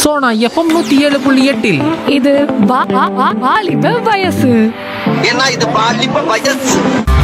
Sona FM நூத்தி ஏழு புள்ளி எட்டில் இது வா- வா- வா- வாலிப வயசு ஏன்னா இது பாலிப்ப வயசு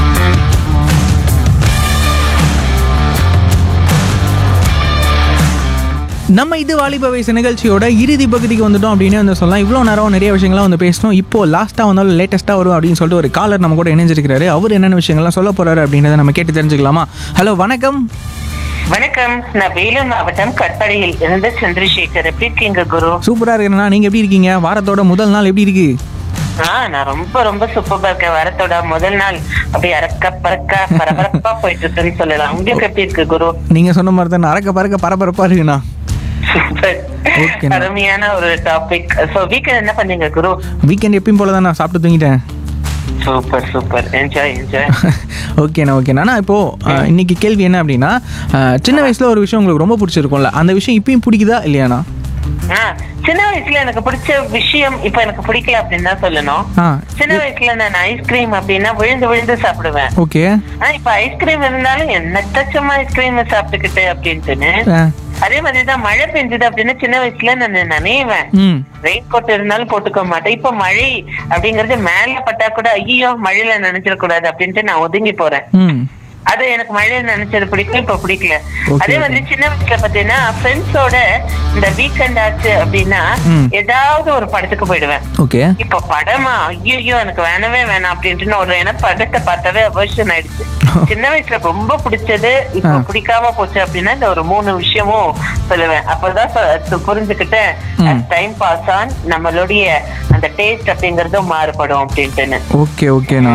நம்ம இது வாலிப வயசு நிகழ்ச்சியோட இறுதி பகுதிக்கு வந்துட்டோம் அப்படின்னு வந்து சொல்லலாம் இவ்வளோ நேரம் நிறைய விஷயங்கள்லாம் வந்து பேசணும் இப்போ லாஸ்ட்டாக வந்தாலும் லேட்டஸ்ட்டாக வரும் அப்படின்னு சொல்லிட்டு ஒரு காலர் நம்ம கூட இணைஞ்சிருக்கிறாரு அவர் என்னென்ன விஷயங்கள்லாம் சொல்ல போறாரு அப்படின்றத நம்ம கேட்டு தெரிஞ்சுக்கலாமா ஹலோ வணக்கம் வணக்கம் நான் வேலூர் மாவட்டம் கட்பாடியில் இருந்து சந்திரசேகர் எப்படி இருக்கீங்க குரு சூப்பராக இருக்கிறேண்ணா நீங்கள் எப்படி இருக்கீங்க வாரத்தோட முதல் நாள் எப்படி இருக்கு ஆ நான் ரொம்ப ரொம்ப சூப்பரா இருக்கேன் வரத்தோட முதல் நாள் அப்படியே அறக்க பறக்க பரபரப்பா போயிட்டு இருக்குன்னு சொல்லலாம் உங்களுக்கு எப்படி இருக்கு குரு நீங்கள் சொன்ன மாதிரி தான் அறக்க பறக்க பரபரப்பாக இருக்குண்ணா சூப்பர் Okay, அருமையான ஒரு டாபிக் சோ வீக்கெண்ட் என்ன பண்ணீங்க குரு வீக்கெண்ட் எப்பயும் போல தான் நான் சாப்பிட்டு தூங்கிட்டேன் சூப்பர் சூப்பர் என்ஜாய் என்ஜாய் ஓகேண்ணா ஓகேண்ணா நான் இப்போது அஹ், இன்னைக்கு கேள்வி என்ன அப்படின்னா அஹ், சின்ன வயசில் ஒரு விஷயம் உங்களுக்கு ரொம்ப பிடிச்சிருக்கும்ல அந்த விஷயம் இப்பயும் பிடிக்குதா இல்லையாண்ணா ஆ சின்ன வயசுல எனக்கு பிடிச்ச விஷயம் இப்ப எனக்கு பிடிக்கல அப்படின்னு தான் சொல்லணும் ஆ சின்ன வயசுல நான் ஐஸ்கிரீம் அப்படின்னா விழுந்து விழுந்து சாப்பிடுவேன் ஓகே ஆனா இப்ப ஐஸ்கிரீம் இருந்தாலும் என்னத்த சும்மா ஐஸ்கிரீம் சாப்பிட்டுக்கிட்டு அப்படின்ட்டுன்னு ஆ அதே மாதிரிதான் மழை பெஞ்சது அப்படின்னா சின்ன வயசுல நான் நனைவேன் ம் ரெயின் கோட் இருந்தாலும் போட்டுக்க மாட்டேன் இப்ப மழை அப்படிங்கறது மேல பட்டா கூட ஐயோ மழையில நினைச்சிடக்கூடாது அப்படின்ட்டு நான் ஒதுங்கி போறேன் ம் அது எனக்கு மழையில நினைச்சது பிடிக்கும் இப்ப பிடிக்கல Okay, அதே மாதிரி சின்ன வயசுல பாத்தீங்கன்னா ஃப்ரெண்ட்ஸோட இந்த வீக்கெண்ட் ஆச்சு அப்படின்னா ம். ஏதாவது ஒரு படத்துக்கு போயிடுவேன் ஓகே இப்ப படமா ஐயோ எனக்கு வேணவே வேணாம் அப்படின்ட்டு நான் ஒரு எனக்கு படத்தை பார்த்தாவே அவர்ஷன் ஆயிடுச்சு சின்ன வயசுல ரொம்ப பிடிச்சது இப்ப ஆ. பிடிக்காம போச்சு அப்படின்னா இந்த ஒரு மூணு விஷயமும் சொல்லுவேன் அப்பதான் சொ- புரிஞ்சுக்கிட்டேன் டைம் பாஸ் ஆன் நம்மளுடைய அந்த டேஸ்ட் அப்படிங்கறதும் மாறுபடும் அப்படின்ட்டுன்னு ஓகே ஓகேண்ணா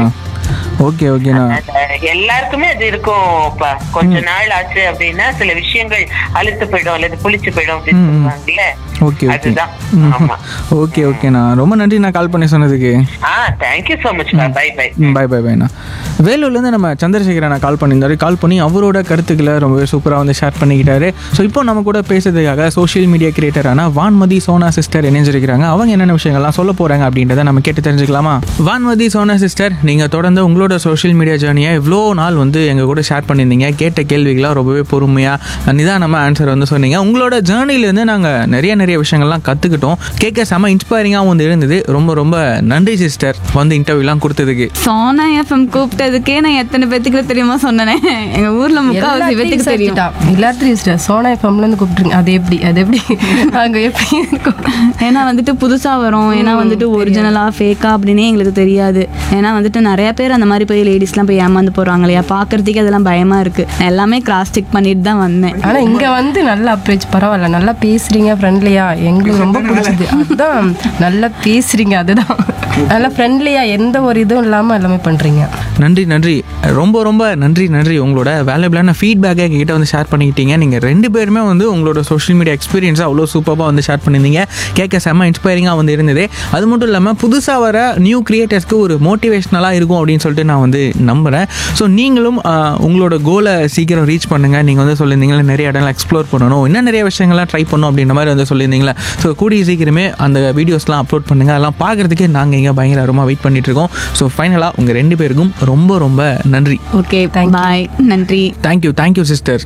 ஓகே ஓகேண்ணா அது எல்லாருக்குமே அது இருக்கும்ப்பா கொஞ்ச நாள் ஆச்சு அப்படின்னா சில விஷயங்கள் அழுத்து போயிடும் அல்லது புளிச்சு போயிடும் அப்படின்னு ம், ம். சொல்லுவாங்கல்ல ஓகே ஓகே அதுதான் ஆமா ஓகே ஓகேண்ணா ரொம்ப நன்றி நான் கால் பண்ணி சொன்னதுக்கு ஆ thank you so much bye bye bye bye பைண்ணா வேலூர்லேருந்து நம்ம சந்திரசேகர் அண்ணா கால் பண்ணியிருந்தாரு கால் பண்ணி அவரோட கருத்துக்களை ரொம்பவே சூப்பராக வந்து ஷேர் பண்ணிக்கிட்டாரு ஸோ இப்போ நம்ம கூட பேசுறதுக்காக சோஷியல் மீடியா கிரியேட்டரான வான்மதி சோனா சிஸ்டர் இணைஞ்சிருக்கிறாங்க அவங்க என்னென்ன விஷயங்கள்லாம் சொல்ல போகிறாங்க அப்படின்றத நம்ம கேட்டு தெரிஞ்சுக்கலாமா வான்மதி சோனா சிஸ்டர் நீங்கள் தொடர்ந்து உங்களோட சோஷியல் மீடியா ஜேர்னியை இவ்வளோ நாள் வந்து எங்கள் கூட ஷேர் பண்ணியிருந்தீங்க கேட்ட கேள்விகளாக ரொம்பவே பொறுமையாக நிதானமாக ஆன்சர் வந்து சொன்னீங்க உங்களோட ஜேர்னிலேருந்து நாங்கள் நிறைய நிறைய விஷயங்கள்லாம் கற்றுக்கிட்டோம் கேட்க செம இன்ஸ்பைரிங்காகவும் வந்து இருந்தது ரொம்ப ரொம்ப நன்றி சிஸ்டர் வந்து இன்டர்வியூலாம் கொடுத்ததுக்கு சோனா எஃப்எம் கூப்பிட்டதுக்கே நான் எத்தனை பேத்துக்கு தெரியுமா சொன்னேனே எங்க ஊர்ல முக்காவாசி பேத்துக்கு தெரியும் எல்லாத்தையும் சிஸ்டர் சோனா எஃப்எம்ல இருந்து கூப்பிட்டுருங்க அது எப்படி அது எப்படி அங்க எப்படி இருக்கும் ஏன்னா வந்துட்டு புதுசா வரும் ஏன்னா வந்துட்டு ஒரிஜினலா ஃபேக்கா அப்படின்னே எங்களுக்கு தெரியாது ஏன்னா வந்துட்டு நிறைய பேர் அந்த மாதிரி போய் லேடிஸ்லாம் போய் ஏமாந்து போறாங்க இல்லையா பாக்குறதுக்கே அதெல்லாம் பயமா இருக்கு நான் எல்லாமே கிராஸ் செக் பண்ணிட்டு தான் வந்தேன் ஆனா இங்க வந்து நல்ல அப்ரோச் பரவாயில்ல நல்லா பேசுறீங்க ஃப்ரெண்ட்லியா எங்களுக்கு ரொம்ப பிடிச்சது அதுதான் நல்லா பேசுறீங்க அதுதான் நல்லா ஃப்ரெண்ட்லியா எந்த ஒரு இதுவும் இல்லாம எல்லாமே பண்றீங்க நன்றி நன்றி ரொம்ப ரொம்ப நன்றி நன்றி உங்களோட வேல்யூபிளான ஃபீட்பேக்கை எங்ககிட்ட வந்து ஷேர் பண்ணிக்கிட்டீங்க நீங்கள் ரெண்டு பேருமே வந்து உங்களோட சோஷியல் மீடியா எக்ஸ்பீரியன்ஸை அவ்வளோ சூப்பராக வந்து ஷேர் பண்ணியிருந்தீங்க கேட்க செம்ம இன்ஸ்பைரிங்காக வந்து இருந்தது அது மட்டும் இல்லாமல் புதுசாக வர நியூ கிரியேட்டர்ஸ்க்கு ஒரு மோட்டிவேஷ்னலாக இருக்கும் அப்படின்னு சொல்லிட்டு நான் வந்து நம்புகிறேன் ஸோ நீங்களும் ஆஹ், உங்களோட கோலை சீக்கிரம் ரீச் பண்ணுங்கள் நீங்கள் வந்து சொல்லியிருந்தீங்களா நிறைய இடம்லாம் எக்ஸ்ப்ளோர் பண்ணணும் இன்னும் நிறைய விஷயங்கள்லாம் ட்ரை பண்ணணும் அப்படின்ற மாதிரி வந்து சொல்லியிருந்தீங்களா ஸோ கூடிய சீக்கிரமே அந்த வீடியோஸ்லாம் அப்லோட் பண்ணுங்கள் அதெல்லாம் பார்க்குறதுக்கே நாங்கள் இங்கே பயங்கரமாக வெயிட் பண்ணிட்டு இருக்கோம் ஸோ ஃபைனலாக உங்கள் ரெண்டு பேருக்கும் ரொம்ப ரொம்ப நன்றி ஓகே பாய் நன்றி தேங்க்யூ தேங்க்யூ சிஸ்டர்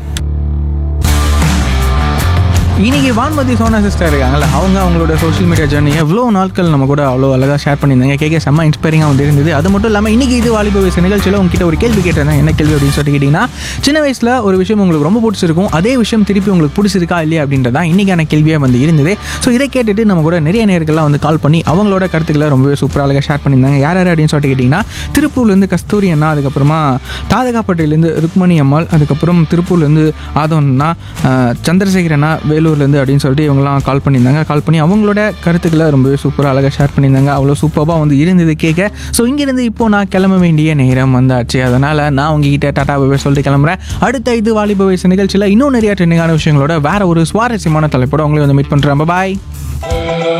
இன்னைக்கு வான்மதி சோனா சிஸ்டர் இருக்காங்கல்ல அவங்க அவங்களோட சோஷியல் மீடியா ஜர்னி எவ்வளோ நாட்கள் நம்ம கூட அவ்வளோ அழகாக ஷேர் பண்ணியிருந்தாங்க கேட்க செம்ம இன்ஸ்பைரிங்காக வந்து இருந்தது அது மட்டும் இல்லாமல் இன்னைக்கு இது வாலிப வயசு நிகழ்ச்சியில் உங்ககிட்ட ஒரு கேள்வி கேட்டிருந்தேன் என்ன கேள்வி அப்படின்னு சொல்லிட்டு கேட்டிங்கன்னா சின்ன வயசில் ஒரு விஷயம் உங்களுக்கு ரொம்ப பிடிச்சிருக்கும் அதே விஷயம் திருப்பி உங்களுக்கு பிடிச்சிருக்கா இல்லையா அப்படின்றதா இன்னைக்கான கேள்வியாக வந்து இருந்தது ஸோ இதை கேட்டுட்டு நம்ம கூட நிறைய நேர்கள்லாம் வந்து கால் பண்ணி அவங்களோட கருத்துக்களை ரொம்பவே சூப்பராக அழகாக ஷேர் பண்ணியிருந்தாங்க யார் யார் அப்படின்னு சொல்லிட்டு கேட்டிங்கன்னா திருப்பூர்லேருந்து கஸ்தூரி அண்ணா அதுக்கப்புறமா தாதகாப்பட்டிலேருந்து ருக்மணி அம்மாள் அதுக்கப்புறம் திருப்பூர்லேருந்து ஆதவன்னா சந்திரசேகர் அண்ணா வேலூர்லேருந்து அப்படின்னு சொல்லிட்டு இவங்கலாம் கால் பண்ணியிருந்தாங்க கால் பண்ணி அவங்களோட கருத்துக்களை ரொம்பவே சூப்பராக அழகாக ஷேர் பண்ணியிருந்தாங்க அவ்வளோ சூப்பராக வந்து இருந்தது கேட்க ஸோ இங்கேருந்து இப்போ நான் கிளம்ப வேண்டிய நேரம் வந்தாச்சு அதனால் நான் உங்ககிட்ட டாடா பாய் சொல்லிட்டு கிளம்புறேன் அடுத்த இது வாலிப வயசு நிகழ்ச்சியில் இன்னும் நிறைய ட்ரெண்டிங்கான விஷயங்களோட வேற ஒரு சுவாரஸ்யமான தலைப்போட உங்களை வந்து மீட் பண்ணுறேன் பாய்